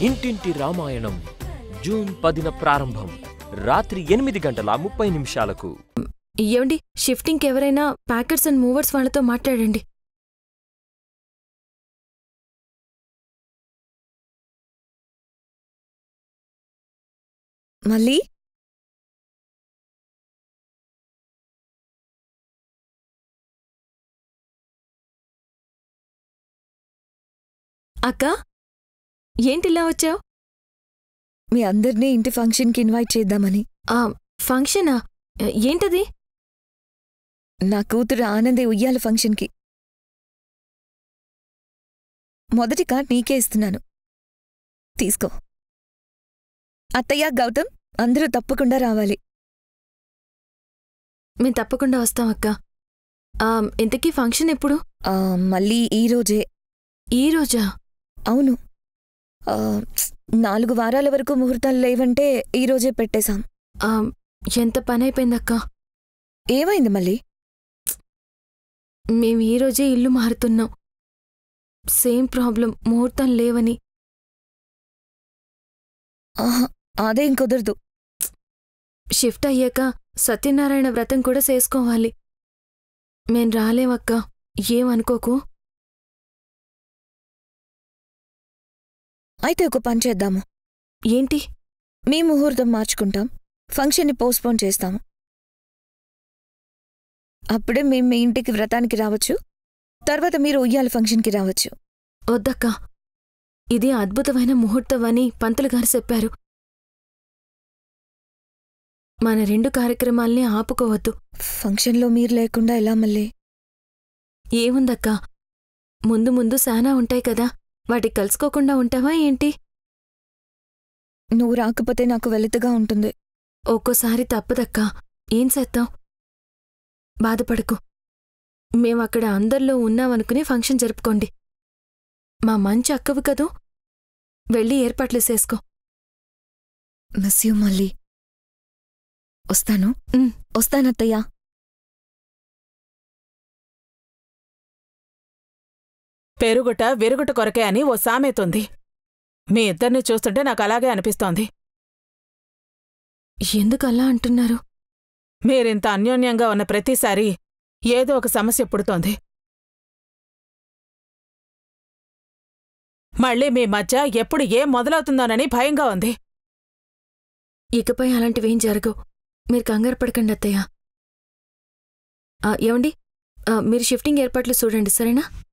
ఇంటింటి రామాయణం జూన్ పదిన ప్రారంభం రాత్రి ఎనిమిది గంటల ముప్పై నిమిషాలకు ఏమండి షిఫ్టింగ్కి ఎవరైనా ప్యాకెట్స్ అండ్ మూవర్స్ వాళ్ళతో మాట్లాడండి మళ్ళీ అక్క ఏంటిలా వచ్చావు మీ అందరినీ ఇంటి ఫంక్షన్కి ఇన్వైట్ చేద్దామని ఆ ఫంక్షనా ఏ- ఏంటది నా కూతురు ఆనందే ఉయ్యాల ఫంక్షన్కి మొదటి కార్డ్ నీకే ఇస్తున్నాను తీసుకో అత్తయ్య గౌతమ్ అందరూ తప్పకుండా రావాలి మేము తప్పకుండా వస్తాం అక్క ఆ, ఇంతకీ ఫంక్షన్ ఎప్పుడు ఆ, మళ్ళీ ఈ రోజే ఈ రోజా అవును ఆ, నాలుగు వారాల వరకు ముహూర్తాలు లేవంటే ఈ రోజే పెట్టేశాం ఆ, ఎంత పని అయిపోయిందక్క ఏమైంది మళ్ళీ మేము ఈ రోజే ఇల్లు మారుతున్నాం సేమ్ ప్రాబ్లం ముహూర్తం లేవని ఆహా, అదేం కుదరదు షిఫ్ట్ అయ్యాక సత్యనారాయణ వ్రతం కూడా చేసుకోవాలి మేం రాలేవక్క ఏమనుకోకు అయితే ఒక పని చేద్దాము ఏంటి మీ ముహూర్తం మార్చుకుంటాం ఫంక్షన్ని పోస్ట్పోన్ చేస్తాము అప్పుడే మేము మీ ఇంటికి వ్రతానికి రావచ్చు తర్వాత మీరు ఉయ్యాల ఫంక్షన్కి రావచ్చు వద్దక్క ఇది అద్భుతమైన ముహూర్తం అని పంతులు గారు చెప్పారు మన రెండు కార్యక్రమాల్ని ఆపుకోవద్దు ఫంక్షన్లో మీరు లేకుండా ఎలా మళ్ళీ ఏముందక్క ముందు ముందు శానా ఉంటాయి కదా వాటికి కలుసుకోకుండా ఉంటావా ఏంటి నువ్వు రాకపోతే నాకు వెలితిగా ఉంటుంది ఒక్కోసారి తప్పదక్కా ఏం చేద్దాం బాధపడకు మేమక్కడ అందరిలో ఉన్నామనుకుని ఫంక్షన్ జరుపుకోండి మా మంచి అక్కవు కదూ వెళ్ళి ఏర్పాట్లు చేసుకో మిస్ యూ మళ్ళీ వస్తాను ఉమ్. వస్తానత్తయ్యా పెరుగుట విరుగుట కొరకే అని ఓ సామెతుంది మీ ఇద్దరిని చూస్తుంటే నాకు అలాగే అనిపిస్తోంది ఎందుకు అలా అంటున్నారు మీరింత అన్యోన్యంగా ఉన్న ప్రతిసారి ఏదో ఒక సమస్య పుడుతోంది మళ్ళీ మీ మధ్య ఎప్పుడు ఏం మొదలవుతుందోనని భయంగా ఉంది ఇకపై అలాంటివేం జరగవు మీరు కంగారు పడకండి అత్తయ్య ఆ, ఏమండి ఆ, మీరు షిఫ్టింగ్ ఏర్పాట్లు చూడండి సరేనా